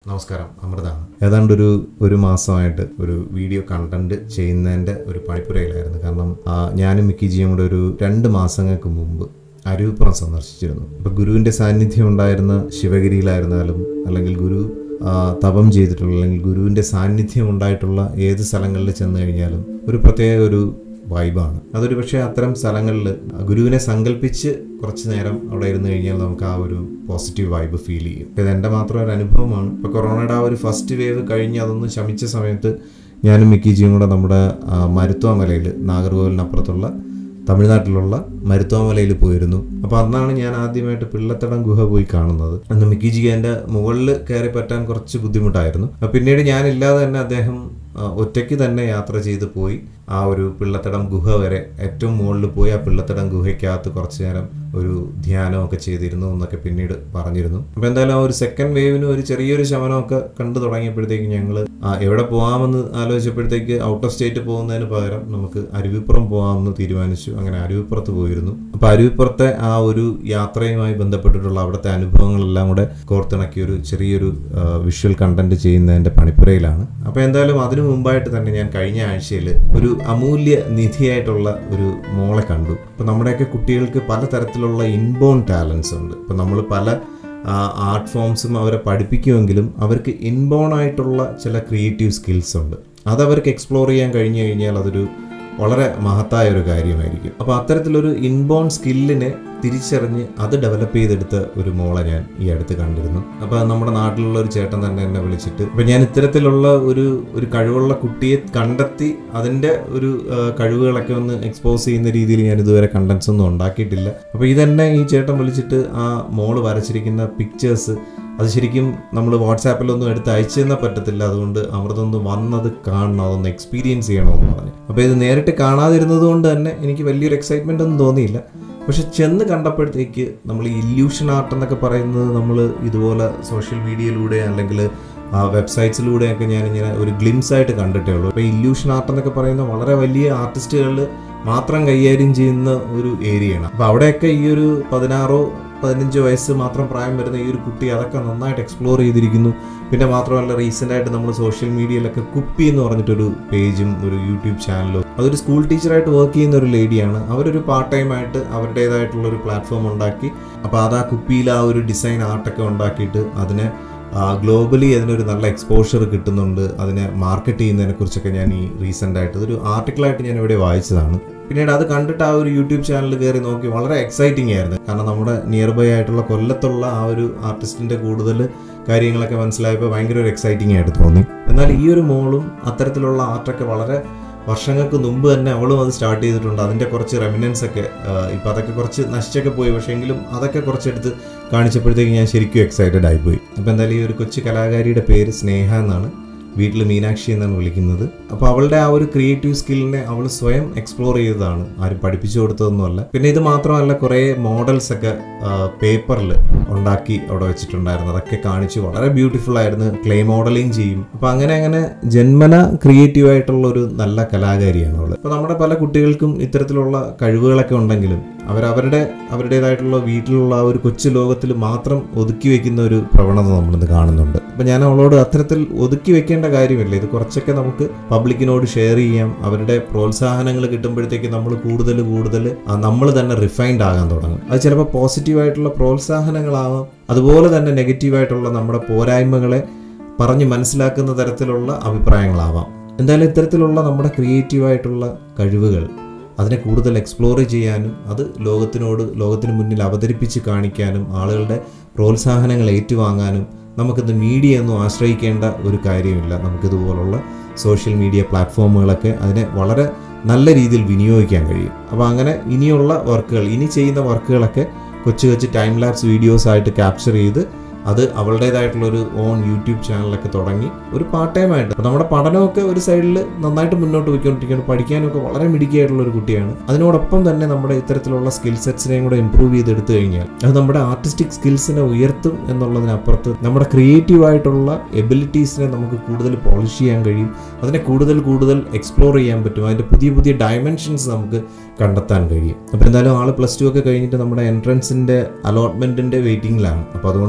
നമസ്കാരം അമൃതാണ് ഏതാണ്ട് ഒരു ഒരു മാസമായിട്ട് ഒരു വീഡിയോ കണ്ടന്റ് ചെയ്യുന്നതിന്റെ ഒരു പണിപ്പുരയിലായിരുന്നു കാരണം ആ, ഞാനും മിക്കി ജിയും കൂടെ ഒരു രണ്ട് മാസങ്ങൾക്ക് മുമ്പ് അരുവിപ്പുറം സന്ദർശിച്ചിരുന്നു അപ്പൊ ഗുരുവിന്റെ സാന്നിധ്യം ഉണ്ടായിരുന്ന ശിവഗിരിയിലായിരുന്നാലും അല്ലെങ്കിൽ ഗുരു ആ, തപം ചെയ്തിട്ടുള്ള അല്ലെങ്കിൽ ഗുരുവിന്റെ സാന്നിധ്യം ഉണ്ടായിട്ടുള്ള ഏത് സ്ഥലങ്ങളിൽ ചെന്ന് കഴിഞ്ഞാലും ഒരു പ്രത്യേക ഒരു വൈബാണ് അതൊരു പക്ഷേ അത്തരം സ്ഥലങ്ങളിൽ ഗുരുവിനെ സങ്കല്പിച്ച് കുറച്ച് നേരം അവിടെ ഇരുന്ന് കഴിഞ്ഞാൽ നമുക്ക് ആ ഒരു പോസിറ്റീവ് വൈബ് ഫീൽ ചെയ്യും ഇത് എൻ്റെ മാത്രം ഒരു അനുഭവമാണ് ഇപ്പോൾ കൊറോണയുടെ ആ ഒരു ഫസ്റ്റ് വേവ് കഴിഞ്ഞ് അതൊന്ന് ശമിച്ച സമയത്ത് ഞാനും മിക്കിജിയും കൂടെ നമ്മുടെ ആ, മരുത്വാമലയിൽ നാഗർകോവിലിനപ്പുറത്തുള്ള തമിഴ്നാട്ടിലുള്ള മരുത്വാമലയിൽ പോയിരുന്നു അപ്പോൾ അന്നാണ് ഞാൻ ആദ്യമായിട്ട് പിള്ളത്തടം ഗുഹ പോയി കാണുന്നത് അന്ന് മിക്കിജിക്ക് എൻ്റെ മുകളിൽ കയറി പറ്റാൻ കുറച്ച് ബുദ്ധിമുട്ടായിരുന്നു അപ്പോൾ പിന്നീട് ഞാനില്ലാതെ തന്നെ അദ്ദേഹം ആ, ഒറ്റയ്ക്ക് തന്നെ യാത്ര ചെയ്ത് പോയി ആ ഒരു പിള്ളത്തടം ഗുഹ വരെ ഏറ്റവും മുകളിൽ പോയി ആ പിള്ളത്തടം ഗുഹയ്ക്കകത്ത് കുറച്ച് നേരം ഒരു ധ്യാനമൊക്കെ ചെയ്തിരുന്നു എന്നൊക്കെ പിന്നീട് പറഞ്ഞിരുന്നു അപ്പോൾ എന്തായാലും ആ ഒരു സെക്കൻഡ് വേവിന് ഒരു ചെറിയൊരു ശമനമൊക്കെ കണ്ടു തുടങ്ങിയപ്പോഴത്തേക്ക് ഞങ്ങൾ എവിടെ പോകാമെന്ന് ആലോചിച്ചപ്പോഴത്തേക്ക് ഔട്ട് ഓഫ് സ്റ്റേറ്റ് പോകുന്നതിന് പകരം നമുക്ക് അരുവിപ്പുറം പോകാമെന്ന് തീരുമാനിച്ചു അങ്ങനെ അരുവിപ്പുറത്ത് പോയിരുന്നു അപ്പോൾ അരുവിപ്പുറത്തെ ആ ഒരു യാത്രയുമായി ബന്ധപ്പെട്ടിട്ടുള്ള അവിടുത്തെ അനുഭവങ്ങളെല്ലാം കൂടെ കോർത്തിണക്കിയ ഒരു ചെറിയൊരു വിഷ്വൽ കണ്ടന്റ് ചെയ്യുന്നതിന്റെ പണിപ്പുരയിലാണ് അപ്പോൾ എന്തായാലും അതിനു മുമ്പായിട്ട് തന്നെ ഞാൻ കഴിഞ്ഞ ആഴ്ചയിൽ ഒരു അമൂല്യ നിധിയായിട്ടുള്ള ഒരു മോളെ കണ്ടു അപ്പോൾ നമ്മുടെയൊക്കെ കുട്ടികൾക്ക് പലതരത്തിലുള്ള ഇൻബോൺ ടാലൻസ് ഉണ്ട് ഇപ്പോൾ നമ്മൾ പല ആർട്ട് ഫോംസും അവരെ പഠിപ്പിക്കുമെങ്കിലും അവർക്ക് ഇൻബോൺ ആയിട്ടുള്ള ചില ക്രിയേറ്റീവ് സ്കിൽസ് ഉണ്ട് അതവർക്ക് എക്സ്പ്ലോർ ചെയ്യാൻ കഴിഞ്ഞു കഴിഞ്ഞാൽ അതൊരു വളരെ മഹത്തായ ഒരു കാര്യമായിരിക്കും അപ്പോൾ അത്തരത്തിലൊരു ഇൻബോൺ സ്കില്ലിനെ തിരിച്ചറിഞ്ഞ് അത് ഡെവലപ്പ് ചെയ്തെടുത്ത ഒരു മോളെ ഞാൻ ഈ അടുത്ത് കണ്ടിരുന്നു അപ്പോൾ നമ്മുടെ നാട്ടിലുള്ള ഒരു ചേട്ടൻ തന്നെ എന്നെ വിളിച്ചിട്ട് അപ്പോൾ ഞാൻ ഇത്തരത്തിലുള്ള ഒരു ഒരു കഴിവുള്ള കുട്ടിയെ കണ്ടെത്തി അതിൻ്റെ ഒരു ആ, കഴിവുകളൊക്കെ ഒന്ന് എക്സ്പോസ് ചെയ്യുന്ന രീതിയിൽ ഞാൻ ഇതുവരെ കണ്ടൻസ് ഒന്നും ഉണ്ടാക്കിയിട്ടില്ല അപ്പോൾ ഇതെന്നെ ഈ ചേട്ടൻ വിളിച്ചിട്ട് ആ മോള് വരച്ചിരിക്കുന്ന പിക്ചേഴ്സ് അത് ശരിക്കും നമ്മൾ വാട്സാപ്പിലൊന്നും എടുത്ത് അയച്ചു തന്നാൽ പറ്റത്തില്ല അതുകൊണ്ട് അമൃതൊന്ന് വന്നത് കാണണം അതൊന്ന് എക്സ്പീരിയൻസ് ചെയ്യണമെന്ന് പറഞ്ഞു അപ്പോൾ ഇത് നേരിട്ട് കാണാതിരുന്നത് കൊണ്ട് തന്നെ എനിക്ക് വലിയൊരു എക്സൈറ്റ്മെൻ്റ് ഒന്നും തോന്നിയില്ല പക്ഷെ ചെന്ന് കണ്ടപ്പോഴത്തേക്ക് നമ്മൾ ഈ ഇല്യൂഷൻ ആർട്ട് എന്നൊക്കെ പറയുന്നത് നമ്മൾ ഇതുപോലെ സോഷ്യൽ മീഡിയയിലൂടെ അല്ലെങ്കിൽ വെബ്സൈറ്റ്സിലൂടെയൊക്കെ ഞാനിങ്ങനെ ഒരു ഗ്ലിംസ് ആയിട്ട് കണ്ടിട്ടേ ഉള്ളൂ അപ്പോൾ ഇല്യൂഷൻ ആർട്ട് എന്നൊക്കെ പറയുന്ന വളരെ വലിയ ആർട്ടിസ്റ്റുകളിൽ മാത്രം കൈകാര്യം ചെയ്യുന്ന ഒരു ഏരിയയാണ് അപ്പോൾ അവിടെയൊക്കെ ഈ ഒരു പതിനാറോ പതിനഞ്ച് വയസ്സ് മാത്രം പ്രായം വരുന്ന ഈ ഒരു കുട്ടി അതൊക്കെ നന്നായിട്ട് എക്സ്പ്ലോർ ചെയ്തിരിക്കുന്നു പിന്നെ മാത്രമല്ല റീസെൻ്റ് ആയിട്ട് നമ്മൾ സോഷ്യൽ മീഡിയയിലൊക്കെ കുപ്പി എന്ന് പറഞ്ഞിട്ടൊരു പേജും ഒരു യൂട്യൂബ് ചാനലും അതൊരു സ്കൂൾ ടീച്ചറായിട്ട് വർക്ക് ചെയ്യുന്ന ഒരു ലേഡിയാണ് അവരൊരു പാർട്ട് ടൈം ആയിട്ട് അവരുടേതായിട്ടുള്ള ഒരു പ്ലാറ്റ്ഫോം ഉണ്ടാക്കി അപ്പോൾ അത് ആ കുപ്പിയിൽ ആ ഒരു ഡിസൈൻ ആർട്ടൊക്കെ ഉണ്ടാക്കിയിട്ട് അതിനെ ഗ്ലോബലി അതിനൊരു നല്ല എക്സ്പോഷർ കിട്ടുന്നുണ്ട് അതിനെ മാർക്കറ്റ് ചെയ്യുന്നതിനെ കുറിച്ചൊക്കെ ഞാൻ ഈ റീസെൻ്റ് ആയിട്ട് അതൊരു ആർട്ടിക്കിളായിട്ട് ഞാൻ ഇവിടെ വായിച്ചതാണ് പിന്നീട് അത് കണ്ടിട്ട് ആ ഒരു യൂട്യൂബ് ചാനൽ കയറി നോക്കി വളരെ എക്സൈറ്റിംഗ് ആയിരുന്നു കാരണം നമ്മുടെ നിയർ ബൈ ആയിട്ടുള്ള കൊല്ലത്തുള്ള ആ ഒരു ആർട്ടിസ്റ്റിന്റെ കൂടുതൽ കാര്യങ്ങളൊക്കെ മനസ്സിലായപ്പോൾ ഭയങ്കര ഒരു എക്സൈറ്റിംഗ് ആയിട്ട് തോന്നി എന്നാൽ ഈ ഒരു മോളും അത്തരത്തിലുള്ള ആർട്ടൊക്കെ വളരെ വർഷങ്ങൾക്ക് മുമ്പ് തന്നെ അവളും അത് സ്റ്റാർട്ട് ചെയ്തിട്ടുണ്ട് അതിൻ്റെ കുറച്ച് റെമിനൻസ് ഒക്കെ ഇപ്പം അതൊക്കെ കുറച്ച് നശിച്ചൊക്കെ പോയി പക്ഷേ എങ്കിലും അതൊക്കെ കുറച്ചെടുത്ത് കാണിച്ചപ്പോഴത്തേക്ക് ഞാൻ ശരിക്കും എക്സൈറ്റഡ് ആയിപ്പോയി അപ്പോൾ എന്തായാലും ഈ ഒരു കൊച്ചു കലാകാരിയുടെ പേര് സ്നേഹ എന്നാണ് വീട്ടിൽ മീനാക്ഷി എന്നാണ് വിളിക്കുന്നത് അപ്പോൾ അവളുടെ ആ ഒരു ക്രിയേറ്റീവ് സ്കില്ലിനെ അവൾ സ്വയം എക്സ്പ്ലോർ ചെയ്തതാണ് ആരും പഠിപ്പിച്ചു കൊടുത്തതൊന്നുമല്ല പിന്നെ ഇത് മാത്രമല്ല കുറേ മോഡൽസ് ഒക്കെ പേപ്പറിൽ ഉണ്ടാക്കി അവിടെ വെച്ചിട്ടുണ്ടായിരുന്നു അതൊക്കെ കാണിച്ച് വളരെ ബ്യൂട്ടിഫുൾ ആയിരുന്നു ക്ലേ മോഡലിംഗ് ചെയ്യും അപ്പോൾ അങ്ങനെ അങ്ങനെ ജന്മന ക്രിയേറ്റീവ് ആയിട്ടുള്ള ഒരു നല്ല കലാകാരിയാണ് അവൾ അപ്പോൾ നമ്മുടെ പല കുട്ടികൾക്കും ഇത്തരത്തിലുള്ള കഴിവുകളൊക്കെ ഉണ്ടെങ്കിലും അവരവരുടെ അവരുടേതായിട്ടുള്ള വീട്ടിലുള്ള ആ ഒരു കൊച്ചു ലോകത്തിൽ മാത്രം ഒതുക്കി വെക്കുന്ന ഒരു പ്രവണത നമ്മളിന്ന് കാണുന്നുണ്ട് അപ്പം ഞാൻ അവളോട് അത്തരത്തിൽ ഒതുക്കി വെക്കേണ്ട കാര്യമില്ല ഇത് കുറച്ചൊക്കെ നമുക്ക് പബ്ലിക്കിനോട് ഷെയർ ചെയ്യാം അവരുടെ പ്രോത്സാഹനങ്ങൾ കിട്ടുമ്പോഴത്തേക്ക് നമ്മൾ കൂടുതൽ കൂടുതൽ നമ്മൾ തന്നെ റിഫൈൻഡ് ആകാൻ തുടങ്ങും അത് ചിലപ്പോൾ പോസിറ്റീവായിട്ടുള്ള പ്രോത്സാഹനങ്ങളാവാം അതുപോലെ തന്നെ നെഗറ്റീവായിട്ടുള്ള നമ്മുടെ പോരായ്മകളെ പറഞ്ഞ് മനസ്സിലാക്കുന്ന തരത്തിലുള്ള അഭിപ്രായങ്ങളാവാം എന്തായാലും ഇത്തരത്തിലുള്ള നമ്മുടെ ക്രിയേറ്റീവായിട്ടുള്ള കഴിവുകൾ അതിനെ കൂടുതൽ എക്സ്പ്ലോർ ചെയ്യാനും അത് ലോകത്തിനോട് ലോകത്തിന് മുന്നിൽ അവതരിപ്പിച്ച് കാണിക്കാനും ആളുകളുടെ പ്രോത്സാഹനങ്ങൾ ഏറ്റുവാങ്ങാനും നമുക്കിത് മീഡിയ ഒന്നും ആശ്രയിക്കേണ്ട ഒരു കാര്യമില്ല നമുക്കിതുപോലുള്ള സോഷ്യൽ മീഡിയ പ്ലാറ്റ്ഫോമുകളൊക്കെ അതിനെ വളരെ നല്ല രീതിയിൽ വിനിയോഗിക്കാൻ കഴിയും അപ്പോൾ അങ്ങനെ ഇനിയുള്ള വർക്കുകൾ ഇനി ചെയ്യുന്ന വർക്കുകളൊക്കെ കൊച്ചു കൊച്ചു ടൈം ലാപ്സ് വീഡിയോസ് ആയിട്ട് ക്യാപ്ചർ ചെയ്ത് അത് അവളുടേതായിട്ടുള്ള ഒരു ഓൺ യൂട്യൂബ് ചാനലൊക്കെ തുടങ്ങി ഒരു പാർട്ട് ടൈം ആയിട്ട് അപ്പോൾ നമ്മുടെ പഠനമൊക്കെ ഒരു സൈഡിൽ നന്നായിട്ട് മുന്നോട്ട് പോയിക്കൊണ്ടിരിക്കുകയാണ് പഠിക്കാനൊക്കെ വളരെ മിടുക്കിയായിട്ടുള്ള ഒരു കുട്ടിയാണ് അതിനോടൊപ്പം തന്നെ നമ്മുടെ ഇത്തരത്തിലുള്ള സ്കിൽ സെറ്റ്സിനെയും കൂടെ ഇമ്പ്രൂവ് ചെയ്തെടുത്തു കഴിഞ്ഞാൽ അത് നമ്മുടെ ആർട്ടിസ്റ്റിക് സ്കിൽസിനെ ഉയർത്തും എന്നുള്ളതിനപ്പുറത്ത് നമ്മുടെ ക്രിയേറ്റീവ് ആയിട്ടുള്ള എബിലിറ്റീസിനെ നമുക്ക് കൂടുതൽ പോളിഷ് ചെയ്യാൻ കഴിയും അതിനെ കൂടുതൽ കൂടുതൽ എക്സ്പ്ലോർ ചെയ്യാൻ പറ്റും അതിൻ്റെ പുതിയ പുതിയ ഡയമെൻഷൻസ് നമുക്ക് കണ്ടെത്താൻ കഴിയും അപ്പോൾ എന്തായാലും ആൾ പ്ലസ് ടു ഒക്കെ കഴിഞ്ഞിട്ട് നമ്മുടെ എൻട്രൻസിൻ്റെ അലോട്ട്മെൻറ്റിൻ്റെ വെയിറ്റിംഗിലാണ് അപ്പോൾ അതുകൊണ്ട് തന്നെ കുറച്ച്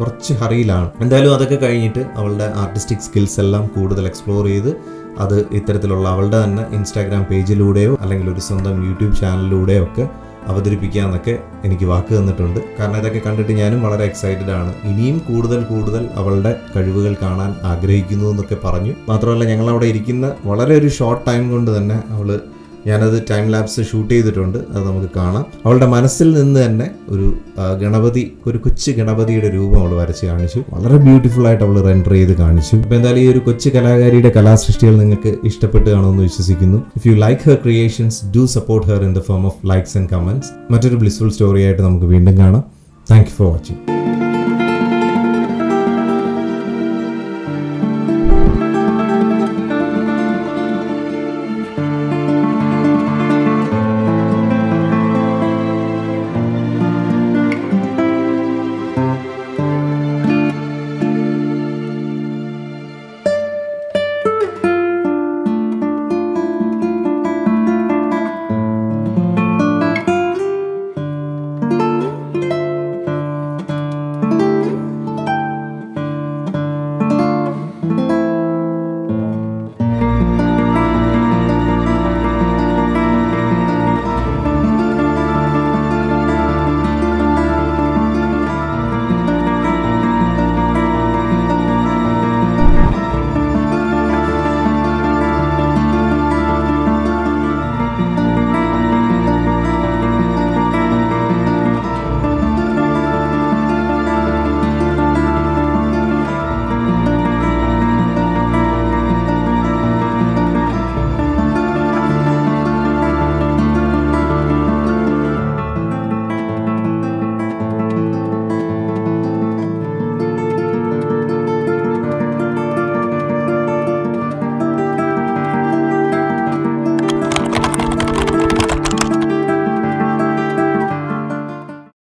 കുറച്ച് ഹറിയിലാണ് എന്തായാലും അതൊക്കെ കഴിഞ്ഞിട്ട് അവളുടെ ആർട്ടിസ്റ്റിക് സ്കിൽസ് എല്ലാം കൂടുതൽ എക്സ്പ്ലോർ ചെയ്ത് അത് ഇത്തരത്തിലുള്ള അവളുടെ തന്നെ ഇൻസ്റ്റാഗ്രാം പേജിലൂടെയോ അല്ലെങ്കിൽ ഒരു സ്വന്തം യൂട്യൂബ് ചാനലിലൂടെയോ ഒക്കെ അവതരിപ്പിക്കാമെന്നൊക്കെ എനിക്ക് വാക്ക് തന്നിട്ടുണ്ട് കാരണം ഇതൊക്കെ കണ്ടിട്ട് ഞാനും വളരെ എക്സൈറ്റഡ് ആണ് ഇനിയും കൂടുതൽ കൂടുതൽ അവളുടെ കഴിവുകൾ കാണാൻ ആഗ്രഹിക്കുന്നു എന്നൊക്കെ പറഞ്ഞു മാത്രമല്ല ഞങ്ങൾ അവിടെ ഇരിക്കുന്ന വളരെ ഒരു ഷോർട്ട് ടൈം കൊണ്ട് തന്നെ അവള് ഞാനത് ടൈം ലാപ്സ് ഷൂട്ട് ചെയ്തിട്ടുണ്ട് അത് നമുക്ക് കാണാം അവളുടെ മനസ്സിൽ നിന്ന് തന്നെ ഒരു ആ, ഗണപതി ഒരു കൊച്ചു ഗണപതിയുടെ രൂപം അവൾ വരച്ച് കാണിച്ചു വളരെ ബ്യൂട്ടിഫുൾ ആയിട്ട് അവൾ റെൻഡർ ചെയ്ത് കാണിച്ചു ഇപ്പൊ എന്തായാലും ഈ ഒരു കൊച്ചു കലാകാരിയുടെ കലാസൃഷ്ടികൾ നിങ്ങൾക്ക് ഇഷ്ടപ്പെട്ട് കാണുമെന്ന് വിശ്വസിക്കുന്നു if you like her creations do support her in the form of likes and comments മറ്റൊരു ബ്ലിസ്ഫുൾ സ്റ്റോറി ആയിട്ട് നമുക്ക് വീണ്ടും കാണാം താങ്ക് യു ഫോർ വാച്ചിങ്